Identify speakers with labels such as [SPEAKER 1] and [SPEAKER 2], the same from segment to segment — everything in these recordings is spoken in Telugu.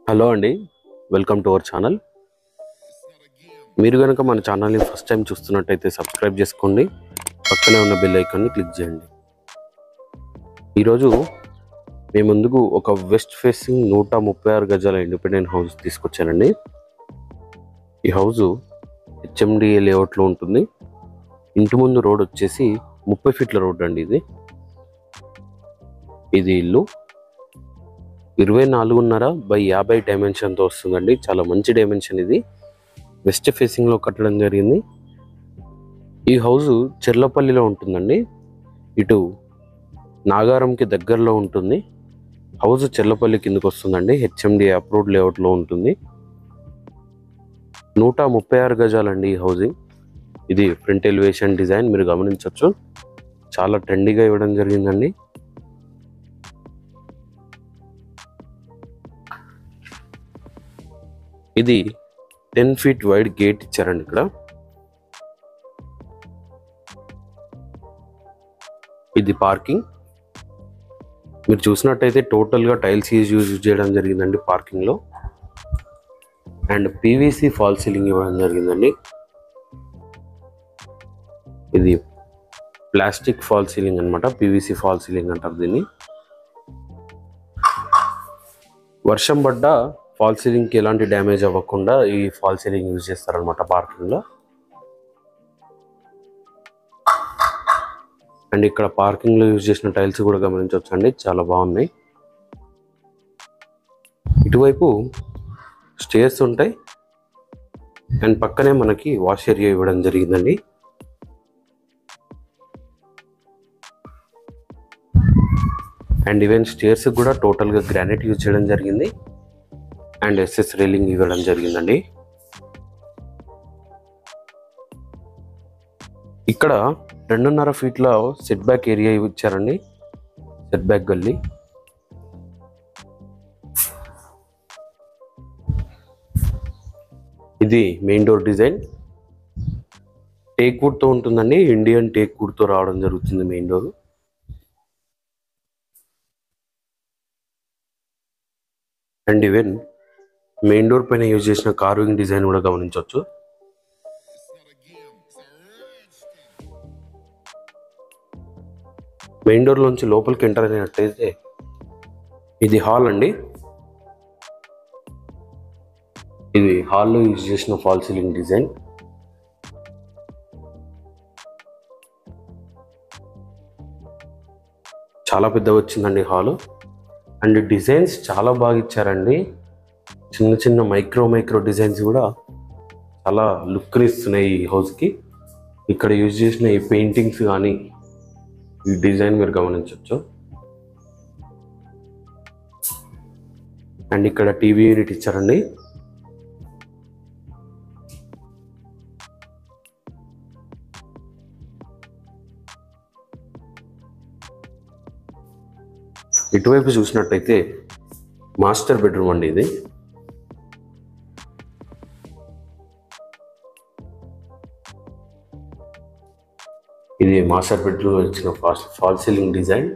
[SPEAKER 1] హలో అండి వెల్కమ్ టు అవర్ ఛానల్ మీరు కనుక మన ఛానల్ని ఫస్ట్ టైం చూస్తున్నట్టయితే సబ్స్క్రైబ్ చేసుకోండి పక్కనే ఉన్న బెల్ ఐకాన్ని క్లిక్ చేయండి ఈరోజు మీ ముందుకు ఒక వెస్ట్ ఫేసింగ్ నూట ముప్పై ఆరు గజాల ఇండిపెండెంట్ హౌస్ తీసుకొచ్చానండి ఈ హౌజు హెచ్ఎండిఏ లేఅవుట్లో ఉంటుంది ఇంటి ముందు రోడ్ వచ్చేసి ముప్పై ఫీట్ల రోడ్ అండి ఇది ఇది ఇల్లు ఇరవై నాలుగున్నర బై యాభై డైమెన్షన్తో వస్తుందండి చాలా మంచి డైమెన్షన్ ఇది వెస్ట్ ఫేసింగ్లో కట్టడం జరిగింది ఈ హౌస్ చెర్లపల్లిలో ఉంటుందండి ఇటు నాగారంకి దగ్గరలో ఉంటుంది హౌస్ చెర్లపల్లి కిందకు వస్తుందండి హెచ్ఎండి అప్రూవ్డ్ లేఅవుట్లో ఉంటుంది నూట ముప్పై ఆరు గజాలండి ఈ హౌసింగ్ ఇది ఫ్రంట్ ఎలివేషన్ డిజైన్ మీరు గమనించవచ్చు చాలా ట్రెండీగా ఇవ్వడం జరిగిందండి ఇది టెన్ ఫీట్ వైడ్ గేట్ ఇచ్చారండి ఇక్కడ ఇది పార్కింగ్ మీరు చూసినట్టయితే టోటల్గా టైల్స్ యూజ్ యూజ్ చేయడం జరిగిందండి పార్కింగ్లో అండ్ పీవీసీ ఫాల్ సీలింగ్ ఇవ్వడం జరిగిందండి ఇది ప్లాస్టిక్ ఫాల్ సీలింగ్ అనమాట పీవీసీ ఫాల్ సీలింగ్ అంటారు దీన్ని వర్షం పడ్డ ఫాల్ సీలింగ్కి ఎలాంటి డ్యామేజ్ అవ్వకుండా ఈ ఫాల్ సీలింగ్ యూజ్ చేస్తారనమాట పార్కింగ్లో అండ్ ఇక్కడ పార్కింగ్లో యూజ్ చేసిన టైల్స్ కూడా గమనించవచ్చు అండి చాలా బాగున్నాయి ఇటువైపు స్టేర్స్ ఉంటాయి అండ్ పక్కనే మనకి వాష్ ఏరియా ఇవ్వడం జరిగిందండి అండ్ ఈవెన్ స్టేర్స్ కూడా టోటల్గా గ్రానైట్ యూజ్ చేయడం జరిగింది అండ్ ఎస్ఎస్ రైలింగ్ ఇవ్వడం జరిగిందండి ఇక్కడ రెండున్నర ఫీట్ల సెట్ బ్యాక్ ఏరియా ఇచ్చారండి సెట్ బ్యాక్ గల్లీ ఇది మెయిన్ డోర్ డిజైన్ టేక్ వుడ్తో ఉంటుందండి ఇండియన్ టేక్ వుడ్తో రావడం జరుగుతుంది main door and even main door పైన యూజ్ చేసిన కార్వింగ్ డిజైన్ కూడా గమనించవచ్చు మెయిన్ డోర్ నుంచి లోపలికి ఎంటర్ అయినట్టయితే ఇది హాల్ అండి ఇది హాల్లో యూజ్ చేసిన ఫాల్ సీలింగ్ డిజైన్ చాలా పెద్ద వచ్చిందండి హాలు అండ్ డిజైన్స్ చాలా బాగా ఇచ్చారండి చిన్న చిన్న మైక్రో మైక్రో డిజైన్స్ కూడా చాలా లుక్ని ఇస్తున్నాయి ఈ హౌస్కి ఇక్కడ యూజ్ చేసిన ఈ పెయింటింగ్స్ కానీ ఈ డిజైన్ మీరు గమనించవచ్చు అండ్ ఇక్కడ టీవీ యూనిట్ ఇచ్చారండి ఇటువైపు చూసినట్టయితే మాస్టర్ బెడ్రూమ్ అండి ఇది ఇది మాస్టర్ బెడ్రూమ్ ఇచ్చిన ఫాల్ సీలింగ్ డిజైన్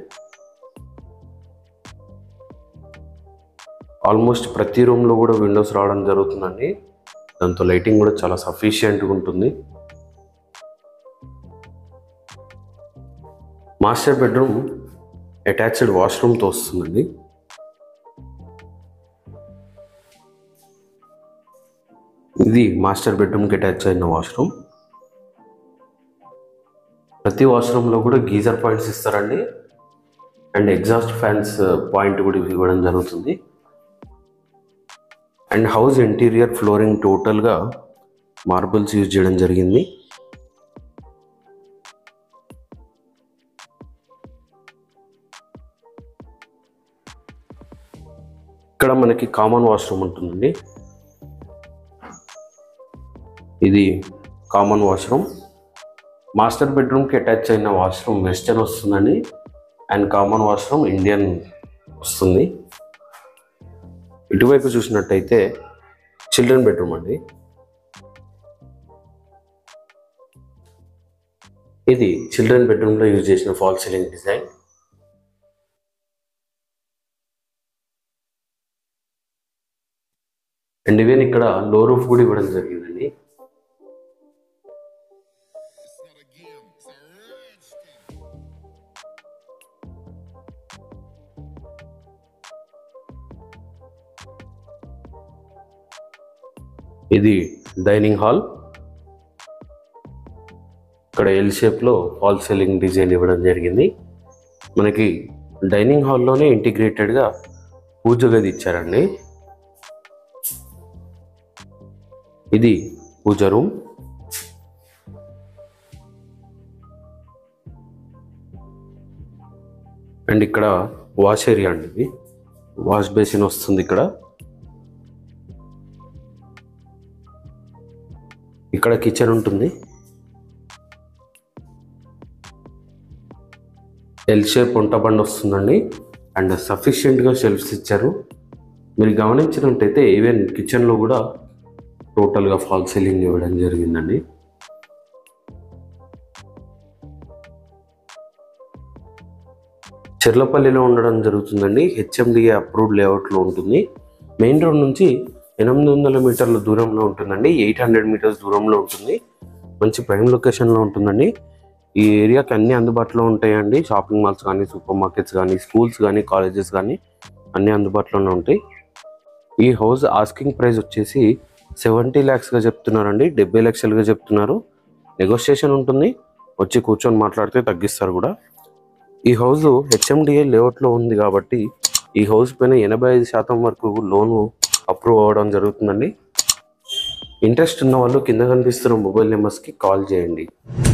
[SPEAKER 1] ఆల్మోస్ట్ ప్రతి రూమ్లో కూడా విండోస్ రావడం జరుగుతుందండి దాంతో లైటింగ్ కూడా చాలా సఫిషియెంట్గా ఉంటుంది మాస్టర్ బెడ్రూమ్ అటాచ్డ్ వాష్రూమ్తో వస్తుందండి ఇది మాస్టర్ బెడ్రూమ్కి అటాచ్ అయిన వాష్రూమ్ ప్రతి వాష్రూమ్లో కూడా గీజర్ పాయింట్స్ ఇస్తారండి అండ్ ఎగ్జాస్ట్ ఫ్యాన్స్ పాయింట్ కూడా ఇవ్వడం జరుగుతుంది అండ్ హౌస్ ఇంటీరియర్ ఫ్లోరింగ్ టోటల్గా మార్బుల్స్ యూజ్ చేయడం జరిగింది ఇక్కడ మనకి కామన్ వాష్రూమ్ ఉంటుందండి ఇది కామన్ వాష్రూమ్ మాస్టర్ బెడ్రూమ్కి అటాచ్ అయిన వాష్రూమ్ వెస్టర్న్ వస్తుందండి అండ్ కామన్ వాష్రూమ్ ఇండియన్ వస్తుంది ఇటువైపు చూసినట్టయితే చిల్డ్రన్ బెడ్రూమ్ అండి ఇది చిల్డ్రన్ బెడ్రూమ్లో యూజ్ చేసిన fall ceiling design and even ఇక్కడ లో రూఫ్ కూడా ఇవ్వడం జరిగిందండి ఇది డైనింగ్ హాల్ ఇక్కడ ఎల్ షేప్లో ఫాల్ సీలింగ్ డిజైన్ ఇవ్వడం జరిగింది మనకి డైనింగ్ హాల్లోనే ఇంటిగ్రేటెడ్గా పూజ గది ఇచ్చారండి ఇది పూజ రూమ్ అండ్ ఇక్కడ వాష్ ఏరియా అండి ఇది వాష్ బేసిన్ వస్తుంది ఇక్కడ ఇక్కడ కిచెన్ ఉంటుంది ఎల్ షేప్ వంట బండి వస్తుందండి అండ్ సఫిషియెంట్గా షెల్ఫ్స్ ఇచ్చారు మీరు గమనించినట్టయితే ఈవెన్ కిచెన్లో కూడా టోటల్గా ఫాల్ సీలింగ్ ఇవ్వడం జరిగిందండి చెర్లపల్లిలో ఉండడం జరుగుతుందండి హెచ్ఎండిఏ అప్రూవ్డ్ లేఅవుట్లో ఉంటుంది మెయిన్ రోడ్ నుంచి ఎనిమిది వందల మీటర్ల దూరంలో ఉంటుందండి ఎయిట్ హండ్రెడ్ మీటర్స్ దూరంలో ఉంటుంది మంచి ప్రైమ్ లొకేషన్లో ఉంటుందండి ఈ ఏరియాకి అన్ని అందుబాటులో ఉంటాయండి షాపింగ్ మాల్స్ కానీ సూపర్ మార్కెట్స్ కానీ స్కూల్స్ కానీ కాలేజెస్ కానీ అన్ని అందుబాటులోనే ఉంటాయి ఈ హౌస్ ఆస్కింగ్ ప్రైస్ వచ్చేసి సెవెంటీ ల్యాక్స్గా చెప్తున్నారండి డెబ్బై లక్షలుగా చెప్తున్నారు నెగోషియేషన్ ఉంటుంది వచ్చి కూర్చొని మాట్లాడితే తగ్గిస్తారు కూడా ఈ హౌస్ హెచ్ఎండిఏ లేఅవుట్లో ఉంది కాబట్టి ఈ హౌస్ పైన ఎనభై ఐదు శాతం వరకు లోను అప్రూవ్ అవ్వడం జరుగుతుందండి ఇంట్రెస్ట్ ఉన్న వాళ్ళు కింద కనిపిస్తున్న మొబైల్ నెంబర్స్కి కాల్ చేయండి